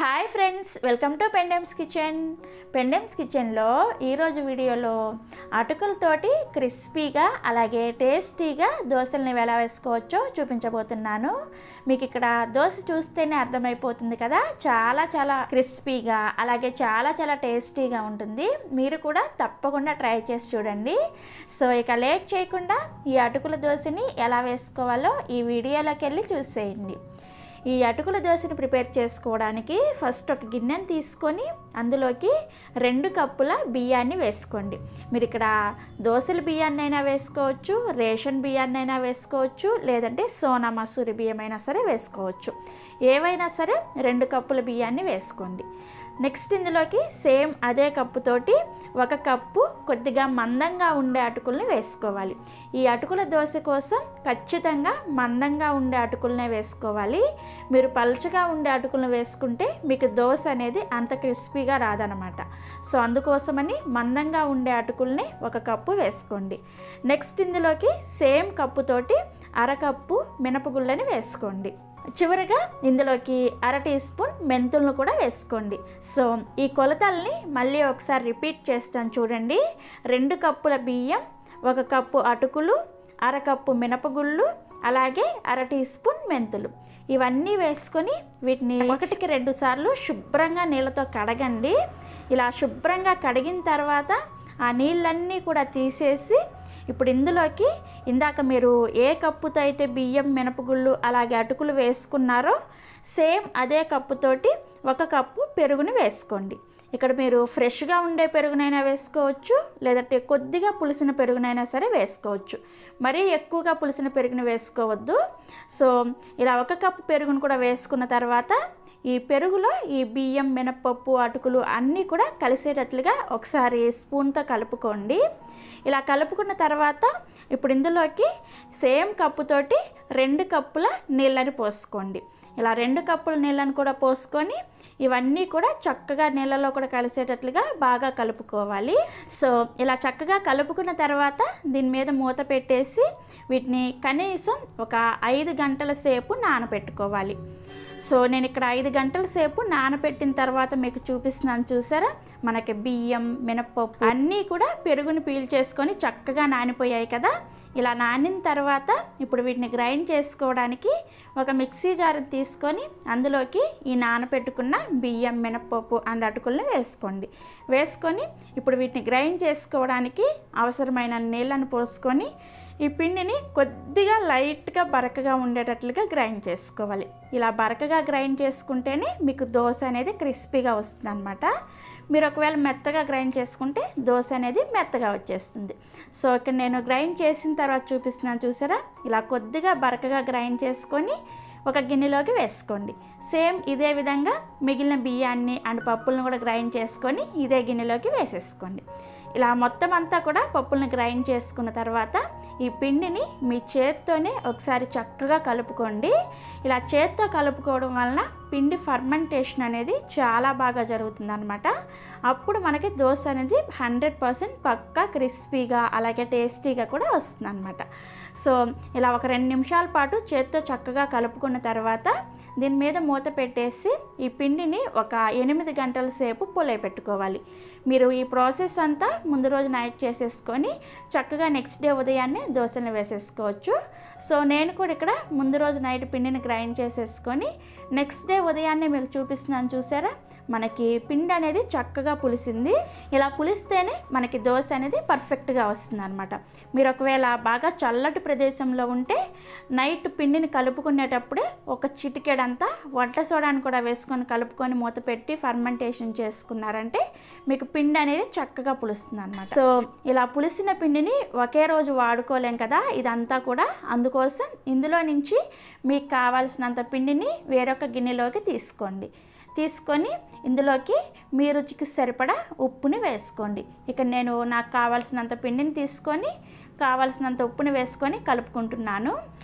hi friends welcome to Pendems kitchen Pendems కిచెన్లో ఈరోజు వీడియోలో అటుకులతోటి క్రిస్పీగా అలాగే టేస్టీగా దోశల్ని ఎలా వేసుకోవచ్చో చూపించబోతున్నాను మీకు ఇక్కడ దోశ చూస్తేనే అర్థమైపోతుంది కదా చాలా చాలా క్రిస్పీగా అలాగే చాలా చాలా టేస్టీగా ఉంటుంది మీరు కూడా తప్పకుండా ట్రై చేసి చూడండి సో ఇక లేట్ చేయకుండా ఈ అటుకుల దోశని ఎలా వేసుకోవాలో ఈ వీడియోలోకి వెళ్ళి చూసేయండి ఈ అటుకుల దోశని ప్రిపేర్ చేసుకోవడానికి ఫస్ట్ ఒక గిన్నెని తీసుకొని అందులోకి రెండు కప్పుల బియ్యాన్ని వేసుకోండి మీరు ఇక్కడ దోశల బియ్యాన్ని అయినా వేసుకోవచ్చు రేషన్ బియ్యాన్ని అయినా వేసుకోవచ్చు లేదంటే సోనా మసూరి బియ్యం అయినా సరే వేసుకోవచ్చు ఏవైనా సరే రెండు కప్పుల బియ్యాన్ని వేసుకోండి నెక్స్ట్ ఇందులోకి సేమ్ అదే కప్పుతోటి ఒక కప్పు కొద్దిగా మందంగా ఉండే అటుకుల్ని వేసుకోవాలి ఈ అటుకుల దోశ కోసం ఖచ్చితంగా మందంగా ఉండే అటుకులనే వేసుకోవాలి మీరు పలుచగా ఉండే అటుకులను వేసుకుంటే మీకు దోశ అనేది అంత క్రిస్పీగా రాదనమాట సో అందుకోసమని మందంగా ఉండే అటుకుల్ని ఒక కప్పు వేసుకోండి నెక్స్ట్ ఇందులోకి సేమ్ కప్పుతోటి అరకప్పు మినపగుళ్ళని వేసుకోండి చివరిగా ఇందులోకి అర టీ స్పూన్ మెంతులను కూడా వేసుకోండి సో ఈ కొలతల్ని మళ్ళీ ఒకసారి రిపీట్ చేస్తాను చూడండి రెండు కప్పుల బియ్యం ఒక కప్పు అటుకులు అరకప్పు మినపగుళ్ళు అలాగే అర టీ స్పూన్ మెంతులు ఇవన్నీ వేసుకొని వీటిని ఒకటికి రెండు సార్లు శుభ్రంగా నీళ్ళతో కడగండి ఇలా శుభ్రంగా కడిగిన తర్వాత ఆ నీళ్ళన్నీ కూడా తీసేసి ఇప్పుడు ఇందులోకి ఇందాక మీరు ఏ కప్పుతో అయితే బియ్యం మినపగుళ్ళు అలాగే అటుకులు వేసుకున్నారో సేమ్ అదే కప్పుతోటి ఒక కప్పు పెరుగుని వేసుకోండి ఇక్కడ మీరు ఫ్రెష్గా ఉండే పెరుగునైనా వేసుకోవచ్చు లేదంటే కొద్దిగా పులిసిన పెరుగునైనా సరే వేసుకోవచ్చు మరీ ఎక్కువగా పులిసిన పెరుగుని వేసుకోవద్దు సో ఇలా ఒక కప్పు పెరుగును కూడా వేసుకున్న తర్వాత ఈ పెరుగులో ఈ బియ్యం మినపప్పు అటుకులు అన్నీ కూడా కలిసేటట్లుగా ఒకసారి స్పూన్తో కలుపుకోండి ఇలా కలుపుకున్న తర్వాత ఇప్పుడు ఇందులోకి సేమ్ కప్పుతోటి రెండు కప్పుల నీళ్ళని పోసుకోండి ఇలా రెండు కప్పుల నీళ్ళని కూడా పోసుకొని ఇవన్నీ కూడా చక్కగా నీళ్ళలో కూడా కలిసేటట్లుగా బాగా కలుపుకోవాలి సో ఇలా చక్కగా కలుపుకున్న తర్వాత దీని మీద మూత పెట్టేసి వీటిని కనీసం ఒక ఐదు గంటల సేపు నానబెట్టుకోవాలి సో నేను ఇక్కడ ఐదు గంటల సేపు నానబెట్టిన తర్వాత మీకు చూపిస్తున్నాను చూసారా మనకి బియ్యం మినప్పప్పు అన్నీ కూడా పెరుగుని పీల్చేసుకొని చక్కగా నానిపోయాయి కదా ఇలా నానిన తర్వాత ఇప్పుడు వీటిని గ్రైండ్ చేసుకోవడానికి ఒక మిక్సీ జార్ తీసుకొని అందులోకి ఈ నానబెట్టుకున్న బియ్యం మినప్పప్పు అండ్ అటుకుల్ని వేసుకోండి వేసుకొని ఇప్పుడు వీటిని గ్రైండ్ చేసుకోవడానికి అవసరమైన నీళ్ళను పోసుకొని ఈ పిండిని కొద్దిగా లైట్గా బరకగా ఉండేటట్లుగా గ్రైండ్ చేసుకోవాలి ఇలా బరకగా గ్రైండ్ చేసుకుంటేనే మీకు దోశ అనేది క్రిస్పీగా వస్తుంది అనమాట మీరు ఒకవేళ మెత్తగా గ్రైండ్ చేసుకుంటే దోశ అనేది మెత్తగా వచ్చేస్తుంది సో ఇక్కడ నేను గ్రైండ్ చేసిన తర్వాత చూపిస్తున్నాను చూసారా ఇలా కొద్దిగా బరకగా గ్రైండ్ చేసుకొని ఒక గిన్నెలోకి వేసుకోండి సేమ్ ఇదే విధంగా మిగిలిన బియ్యాన్ని అండ్ పప్పులను కూడా గ్రైండ్ చేసుకొని ఇదే గిన్నెలోకి వేసేసుకోండి ఇలా మొత్తం అంతా కూడా పప్పులను గ్రైండ్ చేసుకున్న తర్వాత ఈ పిండిని మీ చేత్తోనే ఒకసారి చక్కగా కలుపుకోండి ఇలా చేత్తో కలుపుకోవడం వలన పిండి ఫర్మెంటేషన్ అనేది చాలా బాగా జరుగుతుంది అనమాట అప్పుడు మనకి దోశ అనేది హండ్రెడ్ పర్సెంట్ పక్కా క్రిస్పీగా అలాగే టేస్టీగా కూడా వస్తుంది అనమాట సో ఇలా ఒక రెండు నిమిషాల పాటు చేత్తో చక్కగా కలుపుకున్న తర్వాత దీని మీద మూత పెట్టేసి ఈ పిండిని ఒక ఎనిమిది గంటల సేపు పొలే పెట్టుకోవాలి మీరు ఈ ప్రాసెస్ అంతా ముందు రోజు నైట్ చేసేసుకొని చక్కగా నెక్స్ట్ డే ఉదయాన్నే దోశలు వేసేసుకోవచ్చు సో నేను కూడా ఇక్కడ ముందు రోజు నైట్ పిండిని గ్రైండ్ చేసేసుకొని నెక్స్ట్ డే ఉదయాన్నే మీకు చూపిస్తున్నాను చూసారా మనకి పిండి అనేది చక్కగా పులిసింది ఇలా పులిస్తేనే మనకి దోశ అనేది పర్ఫెక్ట్గా వస్తుంది అనమాట మీరు ఒకవేళ బాగా చల్లటి ప్రదేశంలో ఉంటే నైట్ పిండిని కలుపుకునేటప్పుడే ఒక చిటికెడంతా వంట సోడాని కూడా వేసుకొని కలుపుకొని మూత పెట్టి ఫర్మెంటేషన్ చేసుకున్నారంటే మీకు పిండి అనేది చక్కగా పులుస్తుంది అనమాట సో ఇలా పులిసిన పిండిని ఒకే రోజు వాడుకోలేం కదా ఇదంతా కూడా అందుకోసం ఇందులో నుంచి మీకు కావాల్సినంత పిండిని వేరొక గిన్నెలోకి తీసుకోండి తీసుకొని ఇందులోకి మీ రుచికి సరిపడా ఉప్పుని వేసుకోండి ఇక నేను నాకు కావాల్సినంత పిండిని తీసుకొని కావాల్సినంత ఉప్పుని వేసుకొని కలుపుకుంటున్నాను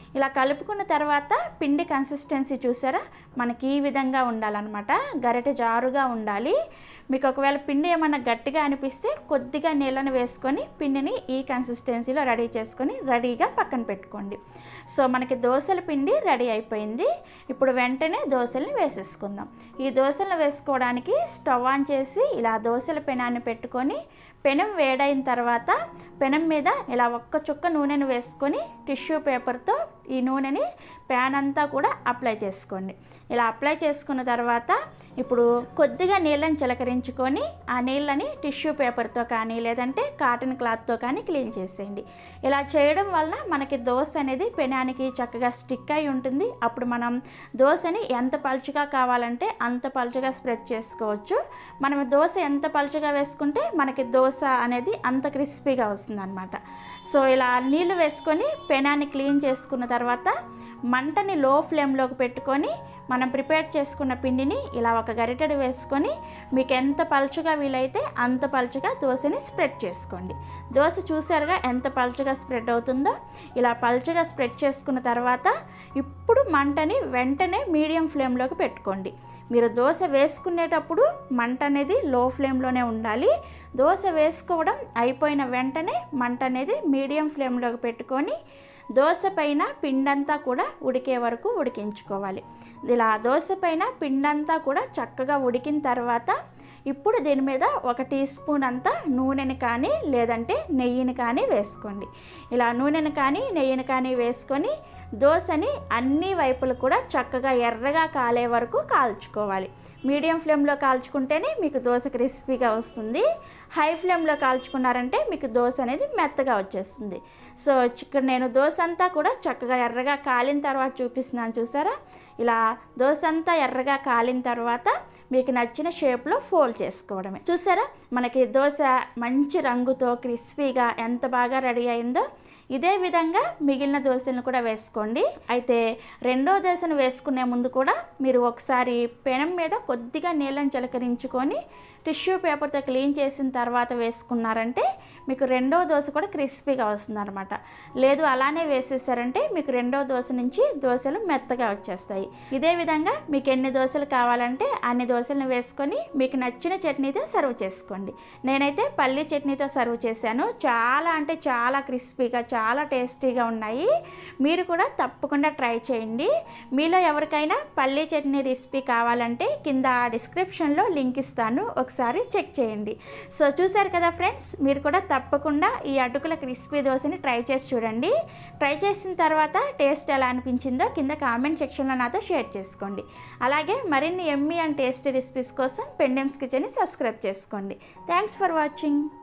ఇలా కలుపుకున్న తర్వాత పిండి కన్సిస్టెన్సీ చూసారా మనకి ఈ విధంగా ఉండాలన్నమాట గరిటె జారుగా ఉండాలి మీకు ఒకవేళ పిండి ఏమన్నా గట్టిగా అనిపిస్తే కొద్దిగా నీళ్ళని వేసుకొని పిండిని ఈ కన్సిస్టెన్సీలో రెడీ చేసుకొని రెడీగా పక్కన పెట్టుకోండి సో మనకి దోశల పిండి రెడీ అయిపోయింది ఇప్పుడు వెంటనే దోశల్ని వేసేసుకుందాం ఈ దోశలను వేసుకోవడానికి స్టవ్ ఆన్ చేసి ఇలా దోశల పెనాన్ని పెట్టుకొని పెనం వేడైన తర్వాత పెనం మీద ఇలా ఒక్క చుక్క నూనెను వేసుకొని టిష్యూ పేపర్తో ఈ నూనెని ప్యాన్ అంతా కూడా అప్లై చేసుకోండి ఇలా అప్లై చేసుకున్న తర్వాత ఇప్పుడు కొద్దిగా నీళ్ళని చిలకరించుకొని ఆ నీళ్ళని టిష్యూ పేపర్తో కానీ లేదంటే కాటన్ క్లాత్తో కానీ క్లీన్ చేసేయండి ఇలా చేయడం వలన మనకి దోశ అనేది పెనానికి చక్కగా స్టిక్ అయి ఉంటుంది అప్పుడు మనం దోశని ఎంత పలుచగా కావాలంటే అంత పలుచగా స్ప్రెడ్ చేసుకోవచ్చు మనం దోశ ఎంత పలుచగా వేసుకుంటే మనకి దోశ అనేది అంత క్రిస్పీగా వస్తుంది అనమాట సో ఇలా నీళ్ళు వేసుకొని పెనాన్ని క్లీన్ చేసుకున్న తర్వాత మంటని లో ఫ్లేమ్లోకి పెట్టుకొని మనం ప్రిపేర్ చేసుకున్న పిండిని ఇలా ఒక గరిటెడు వేసుకొని మీకు ఎంత పలుచగా వీలైతే అంత పలుచగా దోశని స్ప్రెడ్ చేసుకోండి దోశ చూసారుగా ఎంత పలుచగా స్ప్రెడ్ అవుతుందో ఇలా పలుచగా స్ప్రెడ్ చేసుకున్న తర్వాత ఇప్పుడు మంటని వెంటనే మీడియం ఫ్లేమ్లోకి పెట్టుకోండి మీరు దోశ వేసుకునేటప్పుడు మంట అనేది లో ఫ్లేమ్లోనే ఉండాలి దోశ వేసుకోవడం అయిపోయిన వెంటనే మంట అనేది మీడియం ఫ్లేమ్లోకి పెట్టుకొని దోశ పైన పిండంతా కూడా ఉడికే వరకు ఉడికించుకోవాలి ఇలా దోశ పైన పిండంతా కూడా చక్కగా ఉడికిన తర్వాత ఇప్పుడు దీని మీద ఒక టీ స్పూన్ అంతా నూనెని కానీ లేదంటే నెయ్యిని కానీ వేసుకోండి ఇలా నూనెని కానీ నెయ్యిని కానీ వేసుకొని దోశని అన్ని వైపులు కూడా చక్కగా ఎర్రగా కాలే వరకు కాల్చుకోవాలి మీడియం ఫ్లేమ్లో కాల్చుకుంటేనే మీకు దోశ క్రిస్పీగా వస్తుంది హై ఫ్లేమ్లో కాల్చుకున్నారంటే మీకు దోశ అనేది మెత్తగా వచ్చేస్తుంది సో ఇక్కడ నేను దోశ అంతా కూడా చక్కగా ఎర్రగా కాలిన తర్వాత చూపిస్తున్నాను చూసారా ఇలా దోశ అంతా ఎర్రగా కాలిన తర్వాత మీకు నచ్చిన షేప్లో ఫోల్డ్ చేసుకోవడమే చూసారా మనకి దోశ మంచి రంగుతో క్రిస్పీగా ఎంత బాగా రెడీ అయిందో ఇదే విధంగా మిగిలిన దోశలను కూడా వేసుకోండి అయితే రెండో దోశను వేసుకునే ముందు కూడా మీరు ఒకసారి పెనం మీద కొద్దిగా నీళ్ళని చిలకరించుకొని టిష్యూ పేపర్తో క్లీన్ చేసిన తర్వాత వేసుకున్నారంటే మీకు రెండో దోశ కూడా క్రిస్పీగా వస్తుంది అనమాట లేదు అలానే వేసేసారంటే మీకు రెండో దోశ నుంచి దోశలు మెత్తగా వచ్చేస్తాయి ఇదే విధంగా మీకు ఎన్ని దోశలు కావాలంటే అన్ని దోశలను వేసుకొని మీకు నచ్చిన చట్నీతో సర్వ్ చేసుకోండి నేనైతే పల్లీ చట్నీతో సర్వ్ చేశాను చాలా అంటే చాలా క్రిస్పీగా చాలా టేస్టీగా ఉన్నాయి మీరు కూడా తప్పకుండా ట్రై చేయండి మీలో ఎవరికైనా పల్లీ చట్నీ రెసిపీ కావాలంటే కింద డిస్క్రిప్షన్లో లింక్ ఇస్తాను ఒకసారి చెక్ చేయండి సో చూసారు కదా ఫ్రెండ్స్ మీరు కూడా తప్పకుండా ఈ అటుకుల క్రిస్పీ దోశని ట్రై చేసి చూడండి ట్రై చేసిన తర్వాత టేస్ట్ ఎలా అనిపించిందో కింద కామెంట్ సెక్షన్లో నాతో షేర్ చేసుకోండి అలాగే మరిన్ని ఎమ్మీ అండ్ టేస్టీ రెసిపీస్ కోసం పెండెమ్స్ కిచెన్ని సబ్స్క్రైబ్ చేసుకోండి థ్యాంక్స్ ఫర్ వాచింగ్